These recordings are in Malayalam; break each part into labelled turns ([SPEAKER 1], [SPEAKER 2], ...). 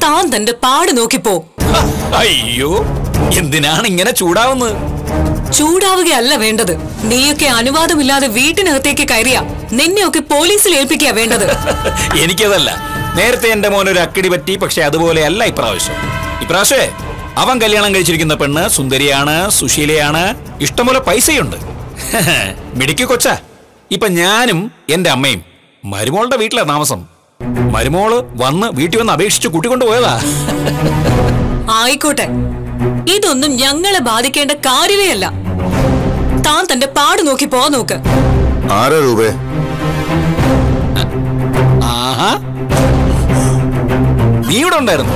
[SPEAKER 1] താൻ തന്റെ പാട് നോക്കിപ്പോ
[SPEAKER 2] അയ്യോ എന്തിനാണ് ഇങ്ങനെ ചൂടാവുന്നത്
[SPEAKER 1] ചൂടാവുകയല്ല വേണ്ടത് നീയൊക്കെ അനുവാദമില്ലാതെ വീട്ടിനകത്തേക്ക് കയറിയ നിന്നെയൊക്കെ പോലീസിൽ ഏൽപ്പിക്കുക വേണ്ടത്
[SPEAKER 2] എനിക്കതല്ല നേരത്തെ എന്റെ മോൻ ഒരു അക്കിടി പറ്റി പക്ഷെ അതുപോലെയല്ല ഇപ്രാവശ്യം ഇപ്രാവശ്യമേ അവൻ കല്യാണം കഴിച്ചിരിക്കുന്ന പെണ്ണ് സുന്ദരിയാണ് സുശീലയാണ് ഇഷ്ടംപോലെ പൈസയുണ്ട് മിടിക്ക് കൊച്ച ഇപ്പൊ ഞാനും എന്റെ അമ്മയും മരുമോളുടെ വീട്ടിലാ താമസം മരുമോള് വന്ന് വീട്ടിൽ വന്ന് അപേക്ഷിച്ച് കൂട്ടിക്കൊണ്ടു പോയതാ
[SPEAKER 1] ആയിക്കോട്ടെ ഇതൊന്നും ഞങ്ങളെ ബാധിക്കേണ്ട കാര്യമേ അല്ല താൻ തന്റെ പാട് നോക്കി പോ നോക്ക്
[SPEAKER 3] ആരാ രൂപേ
[SPEAKER 2] ആഹാ നീ ഇവിടെ ഉണ്ടായിരുന്നു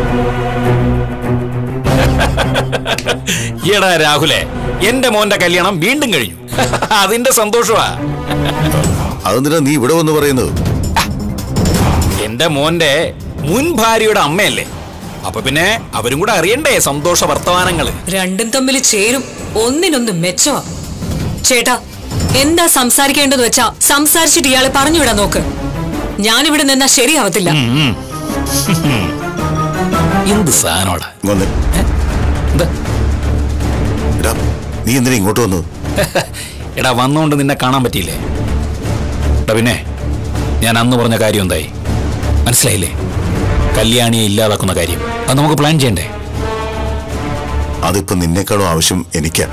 [SPEAKER 2] എടാ രാഹുലെ എന്റെ മോന്റെ കല്യാണം വീണ്ടും കഴിഞ്ഞു അതിന്റെ സന്തോഷമാ
[SPEAKER 3] അതെന്തിനാ നീ ഇവിടെ വന്ന് പറയുന്നത്
[SPEAKER 2] എന്റെ മോന്റെ മുൻ ഭാര്യയുടെ അമ്മയല്ലേ അപ്പൊ പിന്നെ അവരും കൂടെ അറിയണ്ടേ സന്തോഷ വർത്തമാനങ്ങള്
[SPEAKER 1] രണ്ടും തമ്മിൽ ചേരും ഒന്നിനൊന്ന് മെച്ചമാ ചേട്ടാ എന്താ സംസാരിക്കേണ്ടത് വെച്ചാ സംസാരിച്ചിട്ട് ഇയാളെ പറഞ്ഞു വിടാൻ നോക്ക് ഞാനിവിടെ നിന്നാ ശരിയാവത്തില്ല
[SPEAKER 2] എന്ത് സാധനോടാ
[SPEAKER 3] വന്ന്
[SPEAKER 2] എന്താ
[SPEAKER 3] എടാ നീ എന്തിനാ ഇങ്ങോട്ട് വന്നത്
[SPEAKER 2] എടാ വന്നുകൊണ്ട് നിന്നെ കാണാൻ പറ്റിയില്ലേ എടാ പിന്നെ ഞാൻ അന്ന് പറഞ്ഞ കാര്യം എന്തായി മനസ്സിലായില്ലേ കല്യാണിയെ ഇല്ലാതാക്കുന്ന കാര്യം അത് നമുക്ക് പ്ലാൻ ചെയ്യണ്ടേ
[SPEAKER 3] അതിപ്പോ നിന്നേക്കാളും ആവശ്യം എനിക്കാ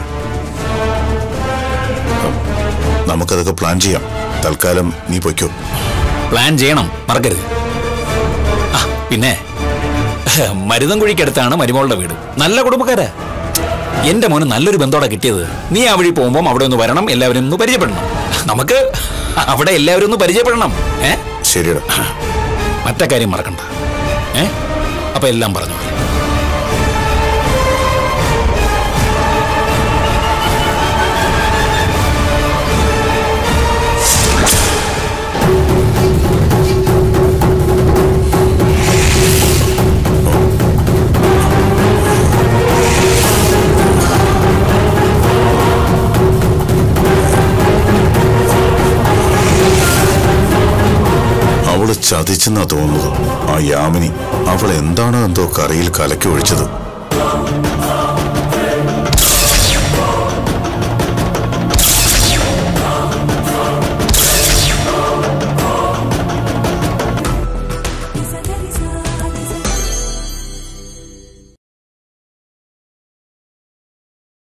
[SPEAKER 3] നമുക്കതൊക്കെ പ്ലാൻ ചെയ്യാം തൽക്കാലം നീ പൊയ്ക്കോ
[SPEAKER 2] പ്ലാൻ ചെയ്യണം മറക്കരുത് ആ പിന്നെ മരുതം കുഴിക്കടുത്താണ് മരുമോളുടെ വീട് നല്ല കുടുംബക്കാരാ എന്റെ മോന് നല്ലൊരു ബന്ധോടെ കിട്ടിയത് നീ ആ വഴി പോകുമ്പോൾ അവിടെ ഒന്ന് വരണം എല്ലാവരും ഒന്ന് പരിചയപ്പെടണം നമുക്ക് അവിടെ എല്ലാവരും ഒന്ന് പരിചയപ്പെടണം ഏ
[SPEAKER 3] ശരിയടാ
[SPEAKER 2] മറ്റേ കാര്യം മറക്കണ്ട ഏ അപ്പൊ എല്ലാം പറഞ്ഞു
[SPEAKER 3] അവള് ചതിച്ചെന്നാ തോന്നുന്നത് ആ യാമിനി അവൾ എന്താണോ എന്തോ കറിയിൽ കലക്കി ഒഴിച്ചത്